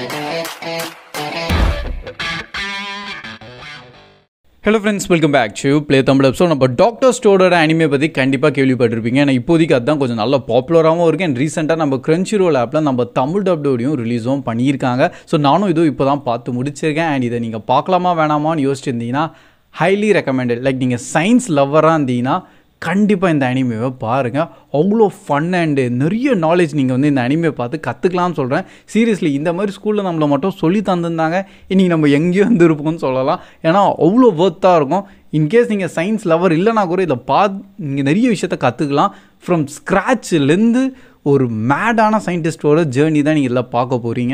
hello friends welcome back to play Tamil so நம்ம doctor ஸ்டோரோட anime பற்றி கண்டிப்பாக கேள்விப்பட்டிருப்பீங்க ஏன்னா இப்போதைக்கு அதுதான் கொஞ்சம் நல்ல பாப்புலராகவும் இருக்கு அண்ட் ரீசெண்டாக நம்ம கிரன்ச்சி ரோல் ஆப்பில் நம்ம தமிழ் டப்டோடையும் ரிலீஸும் பண்ணியிருக்காங்க ஸோ நானும் இதுவும் இப்போ தான் பார்த்து முடிச்சிருக்கேன் அண்ட் இதை நீங்கள் பார்க்கலாமா வேணாமான்னு யோசிச்சிருந்தீங்கன்னா ஹைலி ரெக்கமெண்டட் லைக் நீங்கள் சயின்ஸ் லவ்வராக இருந்தீங்கன்னா கண்டிப்பாக இந்த அனிமேவை பாருங்கள் அவ்வளோ ஃபன் அண்டு நிறைய நாலேஜ் நீங்கள் வந்து இந்த அனிமே பார்த்து கற்றுக்கலாம்னு சொல்கிறேன் சீரியஸ்லி இந்த மாதிரி ஸ்கூலில் நம்மளை மட்டும் சொல்லி தந்திருந்தாங்க இன்றைக்கி நம்ம எங்கேயோ இருந்திருப்போம்னு சொல்லலாம் ஏன்னா அவ்வளோ ஒர்த்தாக இருக்கும் இன்கேஸ் நீங்கள் சயின்ஸ் லவர் இல்லைனா கூட இதை பார்த்து நீங்கள் நிறைய விஷயத்த கற்றுக்கலாம் ஃப்ரம் ஸ்க்ராட்ச்லேருந்து ஒரு மேடான சயின்டிஸ்டோட ஜேர்னி தான் நீங்கள் இதில் பார்க்க போகிறீங்க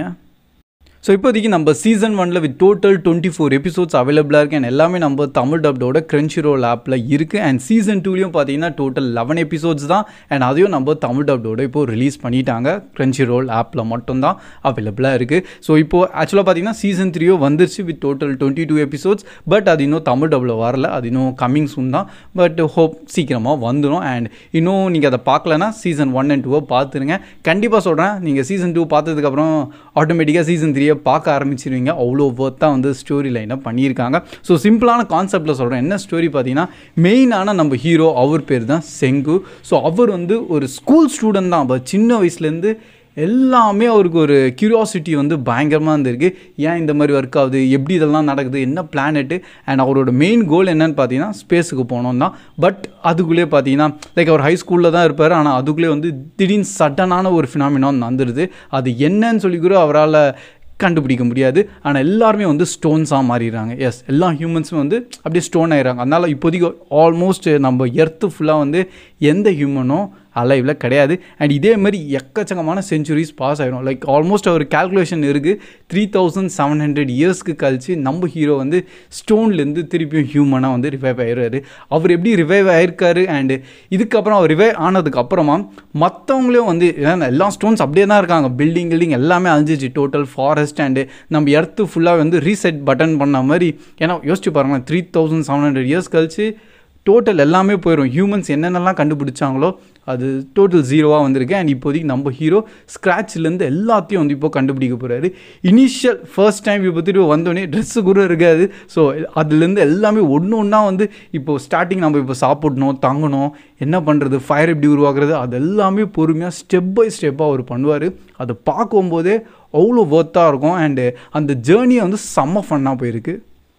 ஸோ இப்போதைக்கு நம்ம சீசன் ஒனில் with total twenty four episodes அவைலபிளாக இருக்குது அண்ட் எல்லாமே நம்ம தமிழ் டப்டோட கிரன்ச்சி ரோல் ஆப்பில் இருக்குது அண்ட் சீசன் டூலையும் பார்த்தீங்கன்னா டோட்டல் லெவன் எபிசோட்ஸ் தான் அண்ட் அதையும் நம்ம தமிழ் டப்டோட இப்போது ரிலீஸ் பண்ணிட்டாங்க கிரன்ச்சி ரோல் ஆப்பில் மட்டும்தான் அவைலபிளாக இருக்குது ஸோ இப்போது ஆக்சுவலாக பார்த்தீங்கன்னா சீசன் த்ரீயோ வந்துருச்சு with total twenty two episodes but அது இன்னும் தமிழ் டப்பில் வரல அது இன்னும் கம்மிங் சூன் தான் பட் ஹோப் சீக்கிரமாக வந்துடும் அண்ட் இன்னும் நீங்கள் அதை பார்க்கலன்னா சீசன் ஒன் அண்ட் டூவை பார்த்துருங்க கண்டிப்பாக சொல்கிறேன் நீங்கள் சீசன் டூ பார்த்ததுக்கப்புறம் ஆட்டோமேட்டிக்காக சீசன் த்ரீயை பார்க்க ஆரம்பிச்சிருவீங்க அவ்வளோ ஒர்த்தாக வந்து ஸ்டோரி லைனை பண்ணியிருக்காங்க ஸோ சிம்பிளான கான்செப்டில் சொல்கிறேன் என்ன ஸ்டோரி பார்த்தீங்கன்னா மெயினான நம்ம ஹீரோ அவர் பேர் தான் செங்கு ஸோ அவர் வந்து ஒரு ஸ்கூல் ஸ்டூடெண்ட் தான் அப்போ சின்ன வயசுலேருந்து எல்லாமே அவருக்கு ஒரு க்யூரியாசிட்டி வந்து பயங்கரமாக இருந்திருக்கு ஏன் இந்த மாதிரி ஒர்க் ஆகுது எப்படி இதெல்லாம் நடக்குது என்ன பிளானெட்டு அண்ட் அவரோட மெயின் கோல் என்னன்னு பார்த்தீங்கன்னா ஸ்பேஸுக்கு போனோம் தான் பட் அதுக்குள்ளே பார்த்தீங்கன்னா லைக் அவர் ஹை ஸ்கூலில் தான் இருப்பார் ஆனால் அதுக்குள்ளே வந்து திடீர்னு சடனான ஒரு ஃபினாமினான் வந்துடுது அது என்னன்னு சொல்லி கூட அவரால் கண்டுபிடிக்க முடியாது ஆனால் எல்லாருமே வந்து ஸ்டோன்ஸாக மாறிடுறாங்க எஸ் எல்லா ஹியூமன்ஸும் வந்து அப்படியே ஸ்டோன் ஆயிடுறாங்க அதனால் இப்போதைக்கு ஆல்மோஸ்ட் நம்ம எர்த்து ஃபுல்லாக வந்து எந்த ஹியூமனும் அலைவில் கிடையாது அண்ட் இதே மாதிரி எக்கச்சக்கமான செஞ்சுரிஸ் பாஸ் ஆகிடும் லைக் ஆல்மோஸ்ட் அவர் கேல்குலேஷன் இருக்குது த்ரீ தௌசண்ட் செவன் ஹண்ட்ரட் இயர்ஸ்க்கு கழிச்சு நம்ம ஹீரோ வந்து ஸ்டோன்லேருந்து திருப்பியும் ஹியூமனாக வந்து ரிவைவ் ஆயிடுறாரு அவர் எப்படி ரிவைவ் ஆயிருக்காரு அண்டு இதுக்கப்புறம் அவர் ரிவைவ் ஆனதுக்கு அப்புறமா மற்றவங்களையும் வந்து ஏன்னா எல்லா ஸ்டோன்ஸ் அப்படியே தான் இருக்காங்க பில்டிங் கில்டிங் எல்லாமே அழிஞ்சிச்சு டோட்டல் ஃபாரஸ்ட் அண்டு நம்ம எர்த்து ஃபுல்லாக வந்து ரீசெட் பட்டன் பண்ண மாதிரி ஏன்னா யோசிச்சு பாருங்களேன் three thousand seven hundred years கழிச்சு டோட்டல் எல்லாமே போயிடும் ஹியூமன்ஸ் என்னென்னலாம் கண்டுபிடிச்சாங்களோ அது டோட்டல் ஜீரோவாக வந்திருக்கு அண்ட் இப்போதைக்கு நம்ம ஹீரோ ஸ்க்ராட்ச்லேருந்து எல்லாத்தையும் வந்து இப்போ கண்டுபிடிக்க போகிறாரு இனிஷியல் ஃபர்ஸ்ட் டைம் இப்போ திரும்ப வந்தோடனே ட்ரெஸ்ஸு கூட இருக்காது ஸோ அதுலேருந்து எல்லாமே ஒன்று ஒன்றா வந்து இப்போ ஸ்டார்டிங் நம்ம இப்போ சாப்பிடணும் தங்கணும் என்ன பண்ணுறது ஃபயர் எப்படி உருவாக்குறது அது எல்லாமே பொறுமையாக ஸ்டெப் பை ஸ்டெப்பாக அவர் பண்ணுவார் அதை பார்க்கும்போதே அவ்வளோ ஒர்த்தாக இருக்கும் அண்டு அந்த ஜேர்னியை வந்து செம்ம ஃபன்னாக போயிருக்கு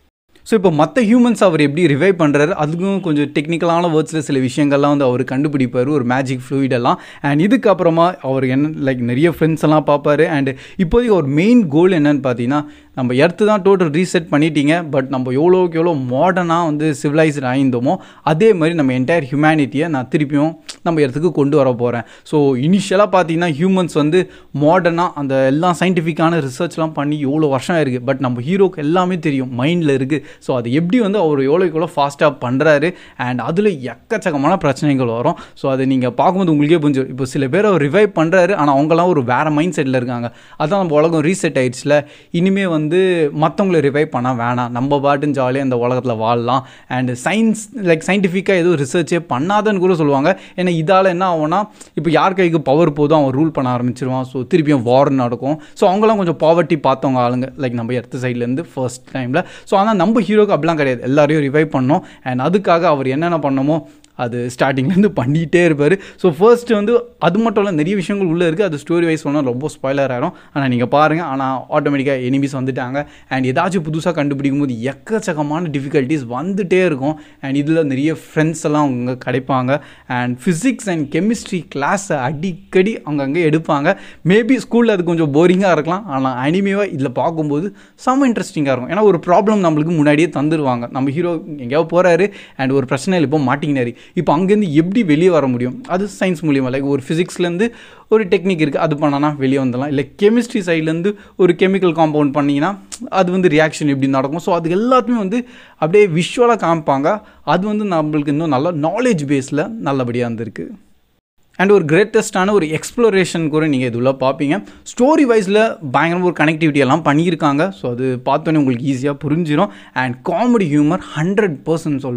ஸோ இப்போ மற்ற ஹியூமன்ஸ் அவர் எப்படி ரிவைவ் பண்ணுறாரு அதுக்கும் கொஞ்சம் டெக்னிக்கலான வேர்ட்ஸில் சில விஷயங்கள்லாம் வந்து அவர் கண்டுபிடிப்பார் ஒரு மேஜிக் ஃப்ளூயிடெல்லாம் அண்ட் இதுக்கப்புறமா அவர் என்ன லைக் நிறைய ஃப்ரெண்ட்ஸ் எல்லாம் பார்ப்பாரு அண்ட் இப்போதைக்கு ஒரு மெயின் கோல் என்னன்னு பார்த்தீங்கன்னா நம்ம எர்த்து தான் டோட்டல் ரீசெட் பண்ணிட்டீங்க பட் நம்ம எவ்வளோக்கு எவ்வளோ மாடர்னாக வந்து சிவிலைஸ்ட் ஆயிருந்தோமோ அதே மாதிரி நம்ம என்டையர் ஹியூமனிட்டியை நான் திருப்பியும் நம்ம இடத்துக்கு கொண்டு வர போகிறேன் ஸோ இனிஷியலாக பார்த்தீங்கன்னா ஹியூமன்ஸ் வந்து மாடர்னாக அந்த எல்லாம் சயின்டிஃபிக்கான ரிசர்ச்லாம் பண்ணி எவ்வளோ வருஷம் ஆயிருக்கு பட் நம்ம ஹீரோக்கு எல்லாமே தெரியும் மைண்டில் இருக்குது ஸோ அது எப்படி வந்து அவர் எவ்வளோக்கு எவ்வளோ ஃபாஸ்ட்டாக பண்ணுறாரு அண்ட் அதில் எக்கச்சக்கமான பிரச்சனைகள் வரும் ஸோ அது நீங்கள் பார்க்கும்போது உங்களுக்கே புரிஞ்சிடும் இப்போ சில பேர் அவர் ரிவைவ் பண்ணுறாரு ஆனால் அவங்களாம் ஒரு வேறு மைண்ட் செட்டில் இருக்காங்க அதான் நம்ம உலகம் ரீசெட் ஆயிடுச்சுல இனிமே வந்து மற்றவங்களை ரிவைவ் பண்ண வேணாம் நம்ம பாட்டுன்னு ஜாலியாக இந்த உலகத்தில் வாழலாம் அண்ட் சயின்ஸ் லைக் சயின்டிஃபிக்காக எதுவும் ரிசர்ச்சே பண்ணாதன்னு கூட சொல்லுவாங்க ஏன்னா இதால் என்ன ஆகும்னா இப்போ யார் கைக்கு பவர் போதும் அவன் ரூல் பண்ண ஆரம்பிச்சிருவான் ஸோ திருப்பியும் வார் நடக்கும் ஸோ அவங்களாம் கொஞ்சம் பாவர்ட்டி பார்த்தவங்க ஆளுங்க லைக் நம்ம எர்த்து சைட்லேருந்து ஃபர்ஸ்ட் டைமில் ஸோ ஆனால் நம்ம ஹீரோக்கு அப்படிலாம் கிடையாது எல்லாரையும் ரிவைவ் பண்ணோம் அண்ட் அதுக்காக அவர் என்னென்ன பண்ணமோ அது ஸ்டார்டிங்லேருந்து பண்ணிகிட்டே இருப்பார் ஸோ ஃபர்ஸ்ட் வந்து அது மட்டும் இல்லை நிறைய விஷயங்கள் உள்ளே இருக்குது அது ஸ்டோரி வைஸ் சொன்னால் ரொம்ப ஸ்பாய்லர் ஆகிரும் ஆனால் நீங்கள் பாருங்கள் ஆனால் ஆட்டோமேட்டிக்காக எனிமீஸ் வந்துட்டாங்க அண்ட் ஏதாச்சும் புதுசாக கண்டுபிடிக்கும் போது எக்கச்சக்கமான டிஃபிகல்ட்டிஸ் வந்துகிட்டே இருக்கும் அண்ட் இதில் நிறைய ஃப்ரெண்ட்ஸ் எல்லாம் அவங்க கிடைப்பாங்க அண்ட் ஃபிசிக்ஸ் அண்ட் கெமிஸ்ட்ரி கிளாஸை அடிக்கடி அங்கங்கே எடுப்பாங்க மேபி ஸ்கூலில் அது கொஞ்சம் போரிங்காக இருக்கலாம் ஆனால் அனிமேவாக இதில் பார்க்கும்போது செம்ம இன்ட்ரெஸ்டிங்காக இருக்கும் ஏன்னா ஒரு ப்ராப்ளம் நம்மளுக்கு முன்னாடியே தந்துடுவாங்க நம்ம ஹீரோ எங்கேயாவது போகிறாரு அண்ட் ஒரு பிரச்சனையில் இப்போ மாட்டிங்கினாரு இப்போ அங்கேருந்து எப்படி வெளியே வர முடியும் அது சயின்ஸ் மூலியமாக லைக் ஒரு ஃபிசிக்ஸ்லேருந்து ஒரு டெக்னிக் இருக்குது அது பண்ணனா வெளியே வந்துடலாம் இல்லை கெமிஸ்ட்ரி சைட்லேருந்து ஒரு கெமிக்கல் காம்பவுண்ட் பண்ணிங்கன்னா அது வந்து ரியாக்ஷன் எப்படி நடக்கும் ஸோ அது எல்லாத்தையுமே வந்து அப்படியே விஷுவலாக காமிப்பாங்க அது வந்து நம்மளுக்கு இன்னும் நல்ல நாலேஜ் பேஸில் நல்லபடியாக இருந்திருக்கு அண்ட் ஒரு கிரேட்டஸ்டான ஒரு எக்ஸ்ப்ளோரேஷன் கூட நீங்கள் இதுள்ள பார்ப்பீங்க ஸ்டோரி வைஸில் பயங்கரமாக ஒரு கனெக்டிவிட்டி எல்லாம் பண்ணியிருக்காங்க ஸோ அது பார்த்தோன்னே உங்களுக்கு ஈஸியாக புரிஞ்சிடும் and comedy humour hundred percent சொல்லுவேன்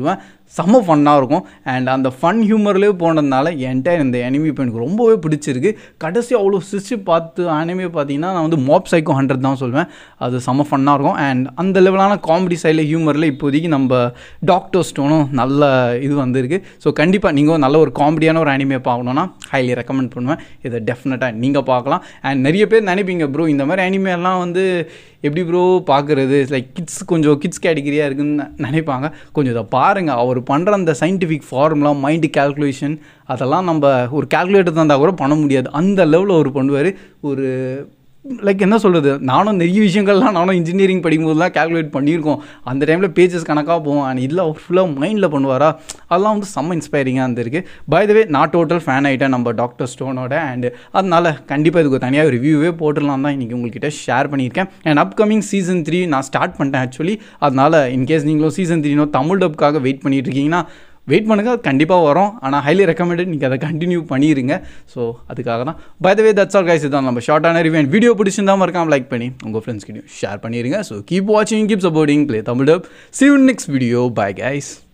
செம்ம ஃபன்னாக இருக்கும் அண்ட் அந்த ஃபன் ஹியூமர்லேயே போனதுனால என்கிட்ட இந்த அனிமி இப்போ எனக்கு ரொம்பவே பிடிச்சிருக்கு கடைசி அவ்வளோ சிரிச்சு பார்த்து அனிமே பார்த்தீங்கன்னா நான் வந்து மாப் சைக்கோ ஹண்ட்ரட் தான் சொல்வேன் அது செம்ம ஃபன்னாக இருக்கும் அண்ட் அந்த லெவலான காமெடி சைடில் ஹியூமரில் இப்போதைக்கு நம்ம டாக்டர் ஸ்டோனும் நல்ல இது வந்திருக்கு ஸோ கண்டிப்பாக நீங்கள் நல்ல ஒரு காமெடியான ஒரு அனிமே பார்க்கணுன்னா ஹைலி ரெக்கமெண்ட் பண்ணுவேன் இதை டெஃபினட்டாக நீங்கள் பார்க்கலாம் அண்ட் நிறைய பேர் நினைப்பீங்க ப்ரோ இந்த மாதிரி அனிமே எல்லாம் வந்து எப்படி ப்ரோ பார்க்குறது லைக் கிட்ஸ் கொஞ்சம் கிட்ஸ் கேட்டகிரியாக இருக்குன்னு நினைப்பாங்க கொஞ்சம் இதை பாருங்கள் அவர் பண்ணுற அந்த சயின்டிஃபிக் ஃபார்முலா மைண்டு கேல்குலேஷன் அதெல்லாம் நம்ம ஒரு கேல்குலேட்டர் தந்தால் கூட பண்ண முடியாது அந்த லெவலில் அவர் பண்ணுவார் ஒரு லைக் என்ன சொல்கிறது நானும் நிறைய விஷயங்கள்லாம் நானும் இன்ஜினியரிங் படிக்கும்போதுலாம் கேல்குலேட் பண்ணியிருக்கோம் அந்த டைமில் பேஜஸ் கணக்காக போவோம் அண்ட் இதில் அவர் ஃபுல்லாக மைண்டில் பண்ணுவாரா அதெல்லாம் வந்து செம்ம இன்ஸ்பைரிங்காக இருந்திருக்கு பை த வே நான் டோட்டல் ஃபேன் ஆகிட்டேன் நம்ம டாக்டர் ஸ்டோனோட அண்ட் அதனால் கண்டிப்பாக இதுக்கு தனியாக ரிவ்யூவே போட்டுடலாம் தான் இன்றைக்கி உங்கள்கிட்ட ஷேர் பண்ணியிருக்கேன் அண்ட் அப்கமிங் சீசன் த்ரீ நான் ஸ்டார்ட் பண்ணிட்டேன் ஆக்சுவலி அதனால் இன்கேஸ் நீங்களும் சீசன் த்ரீனோ தமிழ் டப்புக்காக வெயிட் பண்ணிட்டு இருக்கீங்கன்னா வெயிட் பண்ணுங்கள் அது கண்டிப்பாக வரும் ஆனால் ஹைலி ரெக்கமெண்டட் நீங்கள் அதை கண்டினியூ பண்ணிடுங்க ஸோ அதுக்காக தான் by the way that's all guys இதான் நம்ம ஷார்ட்டான ரிவ்யூ வீடியோ பிடிச்சிருந்தா மறக்காம லைக் பண்ணி உங்கள் ஃப்ரெண்ட்ஸ்கிட்டையும் ஷேர் பண்ணிடுங்க ஸோ கீப் வாட்சிங் keep supporting play Tamil dub see you next video bye guys